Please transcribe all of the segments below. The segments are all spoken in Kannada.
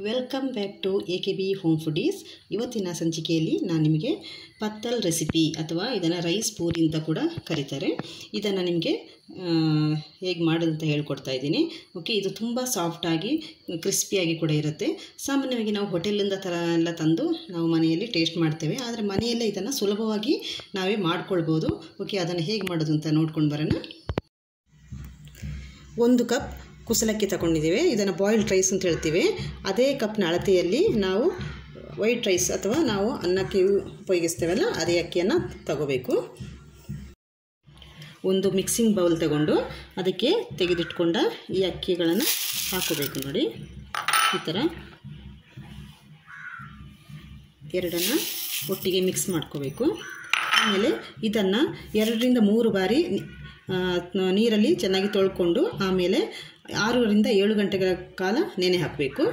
welcome back to A K B home foodies ಇವತ್ತಿನ ಸಂಚಿಕೆಯಲ್ಲಿ ನಾನು ನಿಮಗೆ ಪತ್ತಲ್ ರೆಸಿಪಿ ಅಥವಾ ಇದನ್ನು ರೈಸ್ ಪೂರಿ ಅಂತ ಕೂಡ ಕರೀತಾರೆ ಇದನ್ನು ನಿಮಗೆ ಹೇಗೆ ಮಾಡೋದು ಅಂತ ಹೇಳ್ಕೊಡ್ತಾ ಇದ್ದೀನಿ ಓಕೆ ಇದು ತುಂಬ ಸಾಫ್ಟಾಗಿ ಕ್ರಿಸ್ಪಿಯಾಗಿ ಕೂಡ ಇರುತ್ತೆ ಸಾಮಾನ್ಯವಾಗಿ ನಾವು ಹೋಟೆಲಿಂದ ಥರ ಎಲ್ಲ ತಂದು ನಾವು ಮನೆಯಲ್ಲಿ ಟೇಸ್ಟ್ ಮಾಡ್ತೇವೆ ಆದರೆ ಮನೆಯಲ್ಲೇ ಇದನ್ನು ಸುಲಭವಾಗಿ ನಾವೇ ಮಾಡ್ಕೊಳ್ಬೋದು ಓಕೆ ಅದನ್ನು ಹೇಗೆ ಮಾಡೋದು ಅಂತ ನೋಡ್ಕೊಂಡು ಬರೋಣ ಒಂದು ಕಪ್ ಕುಸಲಕ್ಕಿ ತಗೊಂಡಿದ್ದೀವಿ ಇದನ್ನು ಬಾಯ್ಲ್ಡ್ ರೈಸ್ ಅಂತ ಹೇಳ್ತೀವಿ ಅದೇ ಕಪ್ನ ಅಳತೆಯಲ್ಲಿ ನಾವು ವೈಟ್ ರೈಸ್ ಅಥವಾ ನಾವು ಅನ್ನಕ್ಕೆ ಉಪಯೋಗಿಸ್ತೇವಲ್ಲ ಅದೇ ಅಕ್ಕಿಯನ್ನು ತಗೋಬೇಕು ಒಂದು ಮಿಕ್ಸಿಂಗ್ ಬೌಲ್ ತಗೊಂಡು ಅದಕ್ಕೆ ತೆಗೆದಿಟ್ಕೊಂಡ ಈ ಅಕ್ಕಿಗಳನ್ನು ಹಾಕೋಬೇಕು ನೋಡಿ ಈ ಥರ ಎರಡನ್ನು ಒಟ್ಟಿಗೆ ಮಿಕ್ಸ್ ಮಾಡ್ಕೋಬೇಕು ಆಮೇಲೆ ಇದನ್ನು ಎರಡರಿಂದ ಮೂರು ಬಾರಿ ನೀರಲ್ಲಿ ಚೆನ್ನಾಗಿ ತೊಳ್ಕೊಂಡು ಆಮೇಲೆ ಆರರಿಂದ ಏಳು ಗಂಟೆಗಳ ಕಾಲ ನೆನೆ ಹಾಕಬೇಕು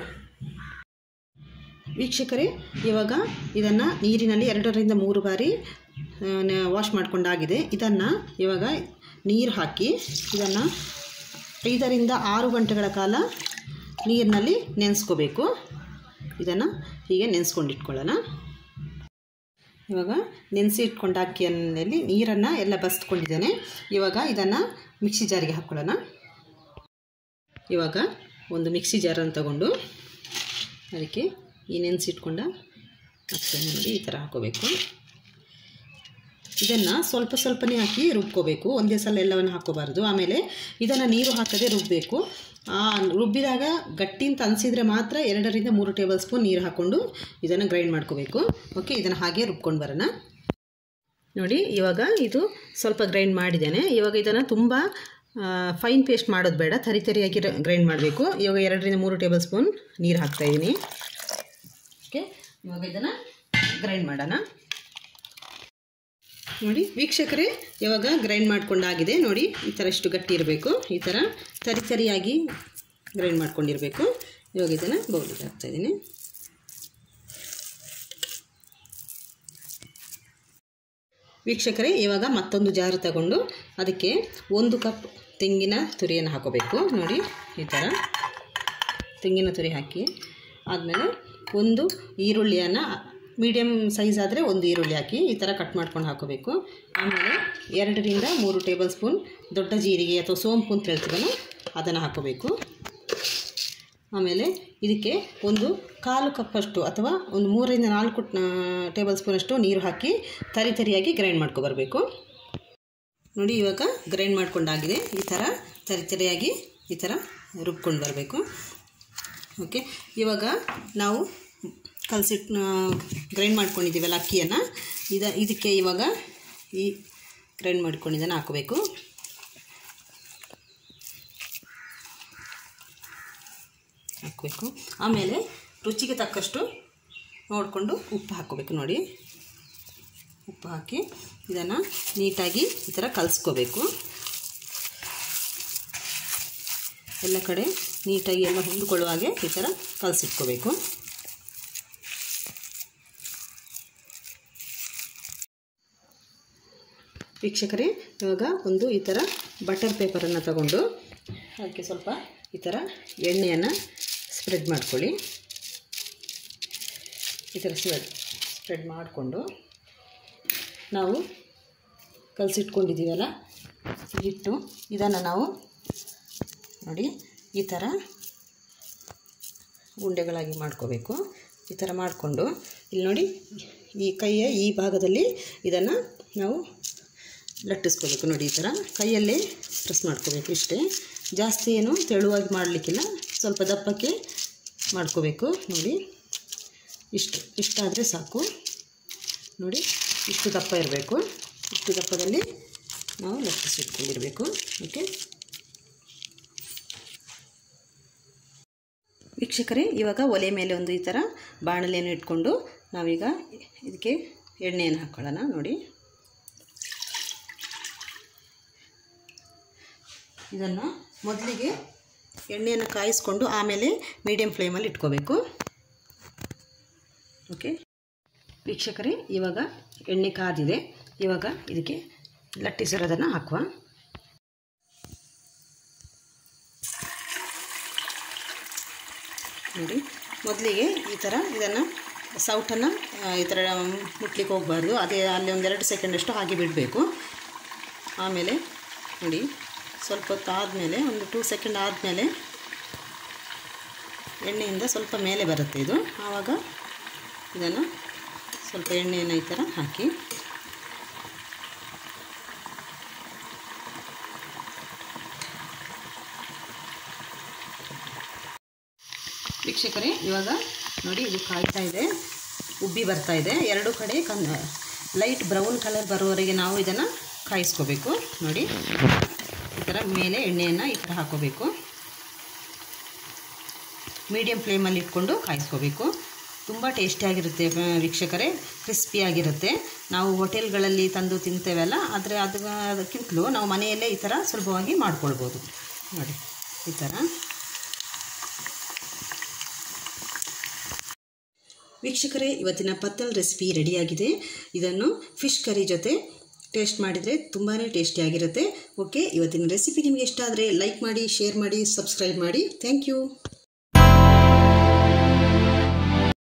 ವೀಕ್ಷಕರೇ ಇವಾಗ ಇದನ್ನು ನೀರಿನಲ್ಲಿ ಎರಡರಿಂದ ಮೂರು ಬಾರಿ ವಾಶ್ ಮಾಡ್ಕೊಂಡಾಗಿದೆ ಇದನ್ನು ಇವಾಗ ನೀರು ಹಾಕಿ ಇದನ್ನು ಐದರಿಂದ ಆರು ಗಂಟೆಗಳ ಕಾಲ ನೀರಿನಲ್ಲಿ ನೆನೆಸ್ಕೋಬೇಕು ಇದನ್ನು ಹೀಗೆ ನೆನೆಸ್ಕೊಂಡಿಟ್ಕೊಳ್ಳೋಣ ಇವಾಗ ನೆನೆಸಿ ಇಟ್ಕೊಂಡ ಅಕ್ಕಿಯಲ್ಲಿ ನೀರನ್ನು ಎಲ್ಲ ಬಸ್ಕೊಂಡಿದ್ದೇನೆ ಇವಾಗ ಇದನ್ನು ಮಿಕ್ಸಿ ಜಾರಿಗೆ ಹಾಕ್ಕೊಳ್ಳೋಣ ಇವಾಗ ಒಂದು ಮಿಕ್ಸಿ ಜಾರನ್ನು ತಗೊಂಡು ಅದಕ್ಕೆ ಈ ನೆನೆಸಿಟ್ಕೊಂಡ ಅಕ್ಕಿಯನ್ನು ನೋಡಿ ಈ ಥರ ಹಾಕೋಬೇಕು ಇದನ್ನು ಸ್ವಲ್ಪ ಸ್ವಲ್ಪನೇ ಹಾಕಿ ರುಬ್ಕೋಬೇಕು ಒಂದೇ ಸಲ ಎಲ್ಲವನ್ನು ಹಾಕೋಬಾರ್ದು ಆಮೇಲೆ ಇದನ್ನು ನೀರು ಹಾಕದೆ ರುಬ್ಬಬೇಕು ರುಬ್ಬಿದಾಗ ಗಟ್ಟಿ ಅಂತ ಅನಿಸಿದರೆ ಮಾತ್ರ ಎರಡರಿಂದ ಮೂರು ಟೇಬಲ್ ಸ್ಪೂನ್ ನೀರು ಹಾಕ್ಕೊಂಡು ಇದನ್ನು ಗ್ರೈಂಡ್ ಮಾಡ್ಕೋಬೇಕು ಓಕೆ ಇದನ್ನು ಹಾಗೆ ರುಬ್ಕೊಂಡು ಬರೋಣ ನೋಡಿ ಇವಾಗ ಇದು ಸ್ವಲ್ಪ ಗ್ರೈಂಡ್ ಮಾಡಿದ್ದೇನೆ ಇವಾಗ ಇದನ್ನು ತುಂಬ ಫೈನ್ ಪೇಸ್ಟ್ ಮಾಡೋದು ಬೇಡ ತರಿ ತರಿಯಾಗಿ ಗ್ರೈಂಡ್ ಮಾಡಬೇಕು ಇವಾಗ ಎರಡರಿಂದ ಮೂರು ಟೇಬಲ್ ಸ್ಪೂನ್ ನೀರು ಹಾಕ್ತಾಯಿದ್ದೀನಿ ಓಕೆ ಇವಾಗ ಇದನ್ನು ಗ್ರೈಂಡ್ ಮಾಡೋಣ ನೋಡಿ ವೀಕ್ಷಕರೇ ಇವಾಗ ಗ್ರೈಂಡ್ ಮಾಡ್ಕೊಂಡಾಗಿದೆ ನೋಡಿ ಈ ಥರ ಇಷ್ಟು ಗಟ್ಟಿ ಇರಬೇಕು ಈ ಥರ ತರಿ ತರಿಯಾಗಿ ಗ್ರೈಂಡ್ ಮಾಡ್ಕೊಂಡಿರಬೇಕು ಇವಾಗ ಇದನ್ನು ಬೌಲಿಗೆ ಹಾಕ್ತಾಯಿದ್ದೀನಿ ವೀಕ್ಷಕರೇ ಇವಾಗ ಮತ್ತೊಂದು ಜಾರು ತಗೊಂಡು ಅದಕ್ಕೆ ಒಂದು ಕಪ್ ತೆಂಗಿನ ತುರಿಯನ್ನು ಹಾಕೋಬೇಕು ನೋಡಿ ಈ ಥರ ತೆಂಗಿನ ತುರಿ ಹಾಕಿ ಆದಮೇಲೆ ಒಂದು ಈರುಳ್ಳಿಯನ್ನು ಮೀಡಿಯಮ್ ಸೈಜ್ ಆದರೆ ಒಂದು ಈರುಳ್ಳಿ ಹಾಕಿ ಈ ಥರ ಕಟ್ ಮಾಡ್ಕೊಂಡು ಹಾಕೋಬೇಕು ಆಮೇಲೆ ಎರಡರಿಂದ ಮೂರು ಟೇಬಲ್ ಸ್ಪೂನ್ ದೊಡ್ಡ ಜೀರಿಗೆ ಅಥವಾ ಸೋಂಪು ಅಂತ ಹೇಳ್ತೀವಲ್ಲ ಅದನ್ನು ಹಾಕೋಬೇಕು ಆಮೇಲೆ ಇದಕ್ಕೆ ಒಂದು ಕಾಲು ಕಪ್ಪಷ್ಟು ಅಥವಾ ಒಂದು ಮೂರರಿಂದ ನಾಲ್ಕು ಟೇಬಲ್ ಸ್ಪೂನಷ್ಟು ನೀರು ಹಾಕಿ ತರಿ ತರಿಯಾಗಿ ಗ್ರೈಂಡ್ ಮಾಡ್ಕೊಬರ್ಬೇಕು ನೋಡಿ ಇವಾಗ ಗ್ರೈಂಡ್ ಮಾಡ್ಕೊಂಡಾಗಿದೆ ಈ ಥರ ತರಿ ತರಿಯಾಗಿ ಈ ಥರ ರುಬ್ಕೊಂಡು ಬರಬೇಕು ಓಕೆ ಇವಾಗ ನಾವು ಕಲಸಿಟ್ಟು ಗ್ರೈಂಡ್ ಮಾಡ್ಕೊಂಡಿದ್ದೀವಲ್ಲ ಅಕ್ಕಿಯನ್ನು ಇದ ಇದಕ್ಕೆ ಇವಾಗ ಈ ಗ್ರೈಂಡ್ ಮಾಡ್ಕೊಂಡಿದ್ದನ್ನು ಹಾಕೋಬೇಕು ಹಾಕಬೇಕು ಆಮೇಲೆ ರುಚಿಗೆ ತಕ್ಕಷ್ಟು ನೋಡಿಕೊಂಡು ಉಪ್ಪು ಹಾಕ್ಕೋಬೇಕು ನೋಡಿ ಉಪ್ಪು ಹಾಕಿ ಇದನ್ನು ನೀಟಾಗಿ ಈ ಥರ ಕಲಿಸ್ಕೋಬೇಕು ಎಲ್ಲ ಕಡೆ ನೀಟಾಗಿ ಎಲ್ಲ ಹೊಂದಿಕೊಳ್ಳುವ ಹಾಗೆ ಈ ಥರ ಕಲಸಿಟ್ಕೋಬೇಕು ವೀಕ್ಷಕರೇ ಇವಾಗ ಒಂದು ಈ ಥರ ಬಟರ್ ಪೇಪರನ್ನು ತಗೊಂಡು ಅದಕ್ಕೆ ಸ್ವಲ್ಪ ಈ ಥರ ಎಣ್ಣೆಯನ್ನು ಸ್ಪ್ರೆಡ್ ಮಾಡ್ಕೊಳ್ಳಿ ಈ ಥರ ಸ್ಪ್ರೆಡ್ ಸ್ಪ್ರೆಡ್ ಮಾಡಿಕೊಂಡು ನಾವು ಕಲಸಿಟ್ಕೊಂಡಿದ್ದೀವಲ್ಲ ಹಿಟ್ಟು ಇದನ್ನು ನಾವು ನೋಡಿ ಈ ಥರ ಉಂಡೆಗಳಾಗಿ ಮಾಡ್ಕೋಬೇಕು ಈ ಥರ ಮಾಡಿಕೊಂಡು ಇಲ್ಲಿ ನೋಡಿ ಈ ಕೈಯ ಈ ಭಾಗದಲ್ಲಿ ಇದನ್ನು ನಾವು ಲಟ್ಟಿಸ್ಕೋಬೇಕು ನೋಡಿ ಈ ಥರ ಕೈಯಲ್ಲೇ ಪ್ರೆಸ್ ಮಾಡ್ಕೋಬೇಕು ಇಷ್ಟೇ ಜಾಸ್ತಿ ಏನು ತೆಳುವಾಗಿ ಮಾಡಲಿಕ್ಕಿಲ್ಲ ಸ್ವಲ್ಪ ದಪ್ಪಕ್ಕೆ ಮಾಡ್ಕೋಬೇಕು ನೋಡಿ ಇಷ್ಟು ಇಷ್ಟಾದರೆ ಸಾಕು ನೋಡಿ ಇಷ್ಟು ದಪ್ಪ ಇರಬೇಕು ಇಷ್ಟು ದಪ್ಪದಲ್ಲಿ ನಾವು ಲಟ್ಟಿಸಿಟ್ಕೊಂಡಿರಬೇಕು ಓಕೆ ವೀಕ್ಷಕರೇ ಇವಾಗ ಒಲೆ ಮೇಲೆ ಒಂದು ಈ ಥರ ಬಾಣಲೆಯನ್ನು ಇಟ್ಕೊಂಡು ನಾವೀಗ ಇದಕ್ಕೆ ಎಣ್ಣೆಯನ್ನು ಹಾಕ್ಕೊಳ್ಳೋಣ ನೋಡಿ ಇದನ್ನು ಮೊದಲಿಗೆ ಎಣ್ಣೆಯನ್ನು ಕಾಯಿಸ್ಕೊಂಡು ಆಮೇಲೆ ಮೀಡಿಯಮ್ ಫ್ಲೇಮಲ್ಲಿ ಇಟ್ಕೋಬೇಕು ಓಕೆ ವೀಕ್ಷಕರೇ ಇವಾಗ ಎಣ್ಣೆ ಕಾದಿದೆ ಇವಾಗ ಇದಕ್ಕೆ ಲಟ್ಟಿಸಿರೋದನ್ನು ಹಾಕುವ ನೋಡಿ ಮೊದಲಿಗೆ ಈ ಥರ ಇದನ್ನು ಸೌಟನ್ನು ಈ ಥರ ಮುಟ್ಲಿಕ್ಕೆ ಹೋಗಬಾರ್ದು ಅದೇ ಅಲ್ಲಿ ಒಂದೆರಡು ಸೆಕೆಂಡಷ್ಟು ಹಾಗೆ ಬಿಡಬೇಕು ಆಮೇಲೆ ನೋಡಿ ಸ್ವಲ್ಪ ಹೊತ್ತು ಆದಮೇಲೆ ಒಂದು ಟೂ ಸೆಕೆಂಡ್ ಆದಮೇಲೆ ಎಣ್ಣೆಯಿಂದ ಸ್ವಲ್ಪ ಮೇಲೆ ಬರುತ್ತೆ ಇದು ಆವಾಗ ಇದನ್ನು ಸ್ವಲ್ಪ ಎಣ್ಣೆಯನ್ನು ಈ ಥರ ಹಾಕಿ ವೀಕ್ಷಕರೇ ಇವಾಗ ನೋಡಿ ಇದು ಕಾಯ್ತಾ ಇದೆ ಉಬ್ಬಿ ಬರ್ತಾ ಇದೆ ಎರಡು ಕಡೆ ಕನ್ ಲೈಟ್ ಬ್ರೌನ್ ಕಲರ್ ಬರುವವರೆಗೆ ನಾವು ಇದನ್ನು ಕಾಯಿಸ್ಕೋಬೇಕು ನೋಡಿ ಈ ಥರ ಮೇಲೆ ಎಣ್ಣೆಯನ್ನು ಈ ಥರ ಹಾಕೋಬೇಕು ಮೀಡಿಯಮ್ ಫ್ಲೇಮಲ್ಲಿ ಇಟ್ಕೊಂಡು ಕಾಯಿಸ್ಕೋಬೇಕು ತುಂಬ ಟೇಸ್ಟಿಯಾಗಿರುತ್ತೆ ವೀಕ್ಷಕರೇ ಕ್ರಿಸ್ಪಿಯಾಗಿರುತ್ತೆ ನಾವು ಹೋಟೆಲ್ಗಳಲ್ಲಿ ತಂದು ತಿಂತೇವಲ್ಲ ಆದರೆ ಅದು ಅದಕ್ಕಿಂತಲೂ ನಾವು ಮನೆಯಲ್ಲೇ ಈ ಥರ ಸುಲಭವಾಗಿ ಮಾಡ್ಕೊಳ್ಬೋದು ನೋಡಿ ಈ ಥರ ವೀಕ್ಷಕರೇ ಇವತ್ತಿನ ಪತ್ತಲ್ ರೆಸಿಪಿ ರೆಡಿಯಾಗಿದೆ ಇದನ್ನು ಫಿಶ್ ಕರಿ ಜೊತೆ ಟೇಸ್ಟ್ ಮಾಡಿದರೆ ತುಂಬಾ ಟೇಸ್ಟಿಯಾಗಿರುತ್ತೆ ಓಕೆ ಇವತ್ತಿನ ರೆಸಿಪಿ ನಿಮಗೆ ಇಷ್ಟ ಆದರೆ ಲೈಕ್ ಮಾಡಿ ಶೇರ್ ಮಾಡಿ ಸಬ್ಸ್ಕ್ರೈಬ್ ಮಾಡಿ ಥ್ಯಾಂಕ್ ಯು